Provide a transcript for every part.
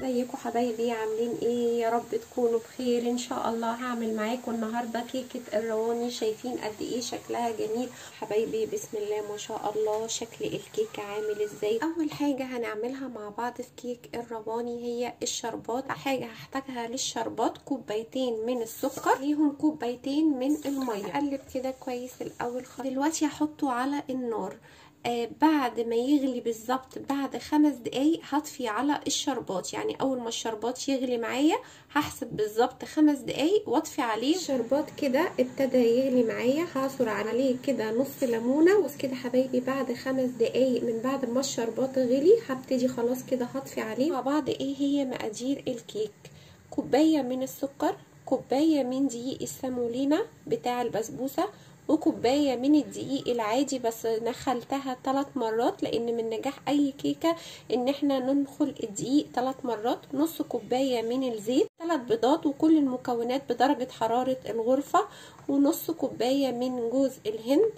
ازيكم حبايبي عاملين ايه يا رب تكونوا بخير ان شاء الله هعمل معاكم النهارده كيكه الرواني شايفين قد ايه شكلها جميل حبايبي بسم الله ما شاء الله شكل الكيكه عامل ازاي اول حاجه هنعملها مع بعض في كيك الرواني هي الشربات حاجه هحتاجها للشربات كوبايتين من السكر ليهم كوبايتين من الميه اقلب كده كويس الاول خالص دلوقتي هحطه على النار آه بعد ما يغلي بالظبط بعد خمس دقايق هطفي على الشربات يعني اول ما الشربات يغلي معايا هحسب بالظبط خمس دقايق واطفي عليه الشربات كده ابتدى يغلي معايا هعصر عليه كده نص ليمونه بس كده حبايبي بعد خمس دقايق من بعد ما الشربات غلي هبتدي خلاص كده هطفي عليه مع بعض ايه هي مقادير الكيك كوبايه من السكر كوبايه من دقيق السامولينا بتاع البسبوسه وكوبايه من الدقيق العادي بس نخلتها ثلاث مرات لان من نجاح اي كيكه ان احنا ننخل الدقيق ثلاث مرات نص كوبايه من الزيت ثلاث بيضات وكل المكونات بدرجه حراره الغرفه ونص كوبايه من جوز الهند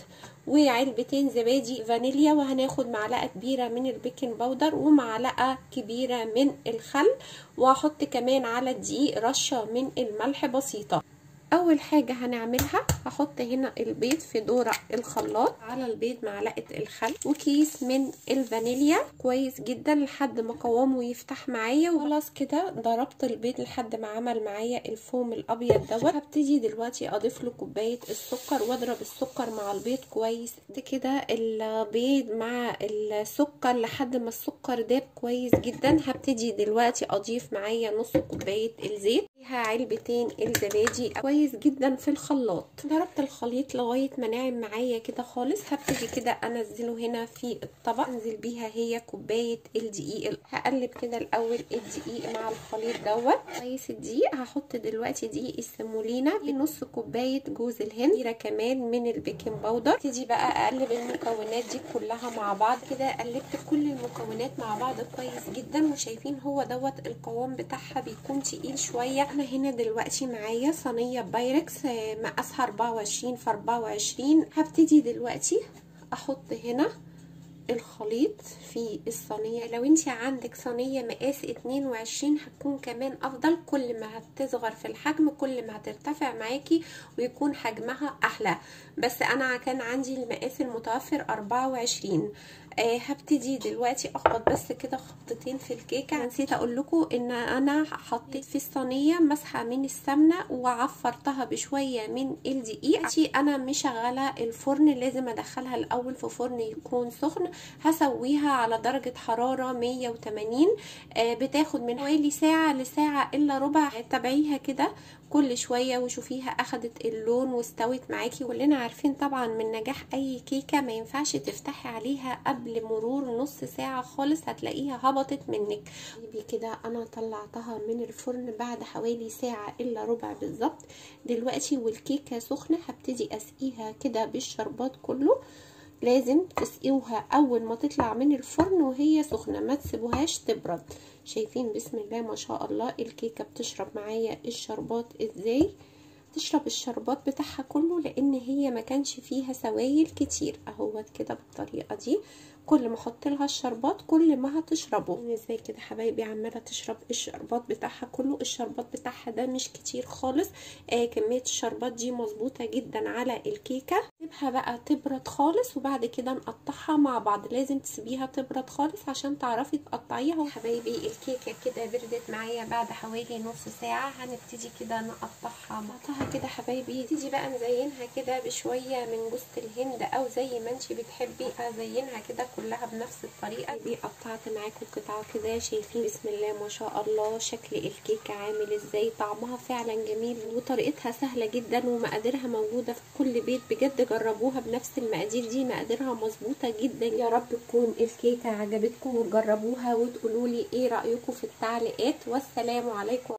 وعلبتين زبادي فانيليا وهناخد معلقه كبيره من البيكنج باودر ومعلقه كبيره من الخل وهحط كمان على الدقيق رشه من الملح بسيطه اول حاجه هنعملها هحط هنا البيض في دورق الخلاط على البيض معلقه الخل وكيس من الفانيليا كويس جدا لحد ما قوامه يفتح معايا وخلاص كده ضربت البيض لحد ما عمل معايا الفوم الابيض دوت هبتدي دلوقتي اضيف له كوبايه السكر واضرب السكر مع البيض كويس كده البيض مع السكر لحد ما السكر داب كويس جدا هبتدي دلوقتي اضيف معايا نص كوبايه الزيت فيها علبتين الزبادي كويس جدا في الخلاط ضربت الخليط لغايه ما ناعم معايا كده خالص هبتدي كده انزله هنا في الطبق انزل بيها هي كوبايه الدقيق هقلب كده الاول الدقيق مع الخليط دوت كويس الدقيق هحط دلوقتي دقيق السمولينا بنص كوبايه جوز الهند كبيره كمان من البيكنج باودر ابتدي بقى اقلب المكونات دي كلها مع بعض كده قلبت كل المكونات مع بعض كويس جدا وشايفين هو دوت القوام بتاعها بيكون تقيل شويه انا هنا دلوقتي معايا صينيه بايركس مقاسها 24 في 24 هبتدي دلوقتي احط هنا الخليط في الصينية لو انت عندك صينية مقاس 22 هتكون كمان افضل كل ما هتصغر في الحجم كل ما هترتفع معاكي ويكون حجمها احلى بس انا كان عندي المقاس المتوفر 24 آه هبتدي دلوقتي اخبط بس كده خبطتين في الكيكه نسيت اقول لكم ان انا حطيت في الصينيه مسحه من السمنه وعفرتها بشويه من الدقيق انا مشغله الفرن لازم ادخلها الاول في فرن يكون سخن هسويها على درجه حراره 180 آه بتاخد من حوالي ساعه لساعه الا ربع تابعيها كده كل شويه وشوفيها اخدت اللون واستوت معاكي كلنا عارفين طبعا من نجاح اي كيكه ما ينفعش تفتحي عليها قبل مرور نص ساعه خالص هتلاقيها هبطت منك كده انا طلعتها من الفرن بعد حوالي ساعه الا ربع بالظبط دلوقتي والكيكه سخنه هبتدي اسقيها كده بالشربات كله لازم تسقيوها اول ما تطلع من الفرن وهي سخنه ما تسيبوهاش تبرد شايفين بسم الله ما شاء الله الكيكه بتشرب معايا الشربات ازاي تشرب الشربات بتاعها كله لان هي ما كانش فيها سوائل كتير اهوت كده بالطريقه دي كل ما احط لها الشربات كل ما هتشربه ازاي كده حبايبي عماله تشرب الشربات بتاعها كله الشربات بتاعها ده مش كتير خالص آه كميه الشربات دي مظبوطه جدا على الكيكه سيبها بقى تبرد خالص وبعد كده نقطعها مع بعض لازم تسيبيها تبرد خالص عشان تعرفي تقطعيها حبايبي الكيكه كده بردت معايا بعد حوالي نص ساعه هنبتدي كده نقطعها نقطعها كده حبايبي تيجي بقى نزينها كده بشويه من جوز الهند او زي ما انت بتحبي ازينها كده كلها بنفس الطريقه دي قطعت معاكم قطعه كده شايفين بسم الله ما شاء الله شكل الكيكه عامل ازاي طعمها فعلا جميل وطريقتها سهله جدا ومقاديرها موجوده في كل بيت بجد جربوها بنفس المقادير دي مقاديرها مظبوطه جدا يا رب تكون الكيكه عجبتكم وتجربوها وتقولوا لي ايه رايكم في التعليقات والسلام عليكم